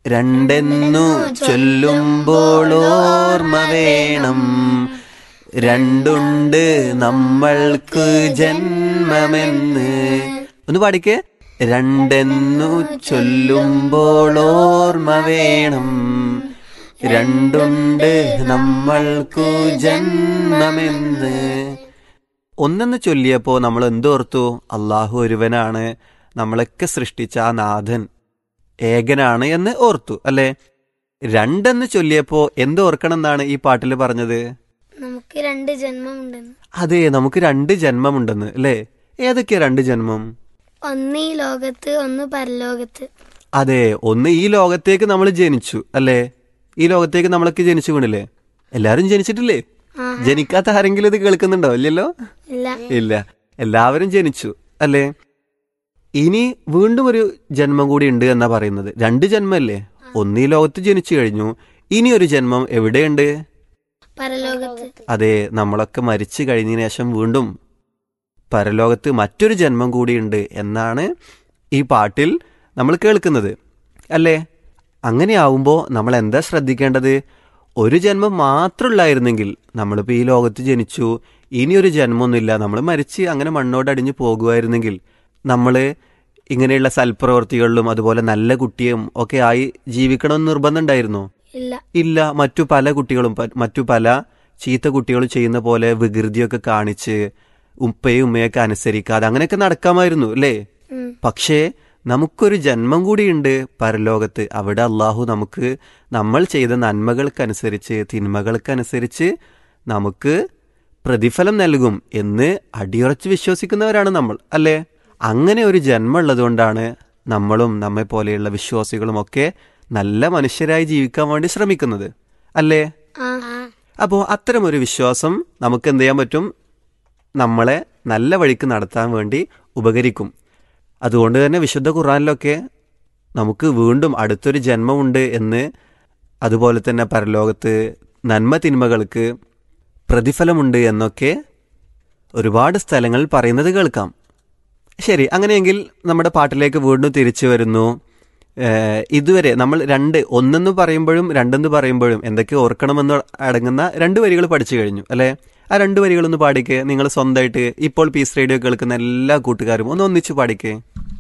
രണ്ടെന്നു ചൊല്ലുമ്പോൾ ഓർമ്മ വേണം രണ്ടുണ്ട് നമ്മൾക്ക് ജന്മമെന്ന് ഒന്ന് പാടിക്കേ രണ്ടെന്നു ചൊല്ലുമ്പോൾ ഓർമ്മ വേണം രണ്ടുണ്ട് നമ്മൾക്കു ജന്മമെന്ന് ഒന്നെന്ന് ചൊല്ലിയപ്പോ നമ്മൾ എന്തോർത്തു അള്ളാഹു ഒരുവനാണ് നമ്മളൊക്കെ സൃഷ്ടിച്ച ആ നാഥൻ ഏകനാണ് എന്ന് ഓർത്തു അല്ലെ രണ്ടെന്ന് ചൊല്ലിയപ്പോ എന്തോർക്കണം എന്നാണ് ഈ പാട്ടിൽ പറഞ്ഞത് നമുക്ക് രണ്ട് ജന്മമുണ്ടെന്ന് അതെ നമുക്ക് രണ്ട് ജന്മമുണ്ടെന്ന് അല്ലേ ഏതൊക്കെയാ രണ്ട് ജന്മം ഒന്ന് ഈ ലോകത്ത് ഒന്ന് പരലോകത്ത് അതെ ഒന്ന് ഈ ലോകത്തേക്ക് നമ്മൾ ജനിച്ചു അല്ലേ ഈ ലോകത്തേക്ക് നമ്മളൊക്കെ ജനിച്ചു വീണില്ലേ എല്ലാരും ജനിച്ചിട്ടില്ലേ ആ ജനിക്കാത്ത ആരെങ്കിലും ഇത് കേൾക്കുന്നുണ്ടോ ഇല്ലല്ലോ ഇല്ല ഇല്ല എല്ലാവരും ജനിച്ചു അല്ലേ ഇനി വീണ്ടും ഒരു ജന്മം കൂടി ഉണ്ട് എന്നാ പറയുന്നത് രണ്ട് ജന്മല്ലേ ഒന്ന് ഈ ലോകത്ത് ജനിച്ചു കഴിഞ്ഞു ഇനി ഒരു ജന്മം എവിടെയുണ്ട് പരലോകത്ത് അതെ നമ്മളൊക്കെ മരിച്ചു കഴിഞ്ഞതിന് ശേഷം വീണ്ടും പരലോകത്ത് മറ്റൊരു ജന്മം കൂടിയുണ്ട് എന്നാണ് ഈ പാട്ടിൽ നമ്മൾ കേൾക്കുന്നത് അല്ലേ അങ്ങനെയാവുമ്പോൾ നമ്മൾ എന്താ ശ്രദ്ധിക്കേണ്ടത് ഒരു ജന്മം മാത്രമുള്ളായിരുന്നെങ്കിൽ നമ്മളിപ്പോൾ ഈ ലോകത്ത് ജനിച്ചു ഇനിയൊരു ജന്മമൊന്നുമില്ല നമ്മൾ മരിച്ച് അങ്ങനെ മണ്ണോടടിഞ്ഞു പോകുമായിരുന്നെങ്കിൽ നമ്മൾ ഇങ്ങനെയുള്ള സൽപ്രവർത്തികളിലും അതുപോലെ നല്ല കുട്ടിയും ഒക്കെ ആയി ജീവിക്കണമെന്ന് നിർബന്ധം ഉണ്ടായിരുന്നോ ഇല്ല ഇല്ല മറ്റു പല കുട്ടികളും പ- മറ്റു പല ചീത്ത കുട്ടികളും ചെയ്യുന്ന പോലെ വികൃതിയൊക്കെ കാണിച്ച് ഉപ്പയും ഉമ്മയൊക്കെ അനുസരിക്കാതെ അങ്ങനെയൊക്കെ നടക്കാമായിരുന്നു അല്ലേ ഉം. പക്ഷേ നമുക്കൊരു ജന്മം കൂടിയുണ്ട് പരലോകത്ത് അവിടെ അള്ളാഹു നമുക്ക് നമ്മൾ ചെയ്ത നന്മകൾക്കനുസരിച്ച് തിന്മകൾക്കനുസരിച്ച് നമുക്ക് പ്രതിഫലം നൽകും എന്ന് അടിയുറച്ച് വിശ്വസിക്കുന്നവരാണ് നമ്മൾ അല്ലേ അങ്ങനെ ഒരു ജന്മം ഉള്ളതുകൊണ്ടാണ് നമ്മളും നമ്മെ പോലെയുള്ള വിശ്വാസികളും ഒക്കെ നല്ല മനുഷ്യരായി ജീവിക്കാൻ വേണ്ടി ശ്രമിക്കുന്നത് അല്ലേ ആ അപ്പോൾ അത്തരമൊരു വിശ്വാസം നമുക്ക് എന്ത് ചെയ്യാൻ പറ്റും നമ്മളെ നല്ല വഴിക്ക് നടത്താൻ വേണ്ടി ഉപകരിക്കും അതുകൊണ്ട് തന്നെ വിശുദ്ധ ഖുറാനിലൊക്കെ നമുക്ക് വീണ്ടും അടുത്തൊരു ജന്മമുണ്ട് എന്ന് അതുപോലെ തന്നെ പരലോകത്ത് നന്മ തിന്മകൾക്ക് പ്രതിഫലമുണ്ട് എന്നൊക്കെ ഒരുപാട് സ്ഥലങ്ങളിൽ പറയുന്നത് കേൾക്കാം ശരി അങ്ങനെയെങ്കിൽ നമ്മുടെ പാട്ടിലേക്ക് വീണ്ടും തിരിച്ചു വരുന്നു ഏഹ് ഇതുവരെ നമ്മൾ രണ്ട് ഒന്നെന്ന് പറയുമ്പോഴും രണ്ടെന്ന് പറയുമ്പോഴും എന്തൊക്കെ ഓർക്കണമെന്ന് അടങ്ങുന്ന രണ്ട് വരികൾ പഠിച്ചു കഴിഞ്ഞു അല്ലേ ആ രണ്ട് വരികളൊന്ന് പാടിക്കേ നിങ്ങൾ സ്വന്തമായിട്ട് ഇപ്പോൾ പീസ് റേഡിയോ കേൾക്കുന്ന എല്ലാ കൂട്ടുകാരും ഒന്ന് ഒന്നിച്ച് പാടിക്കേ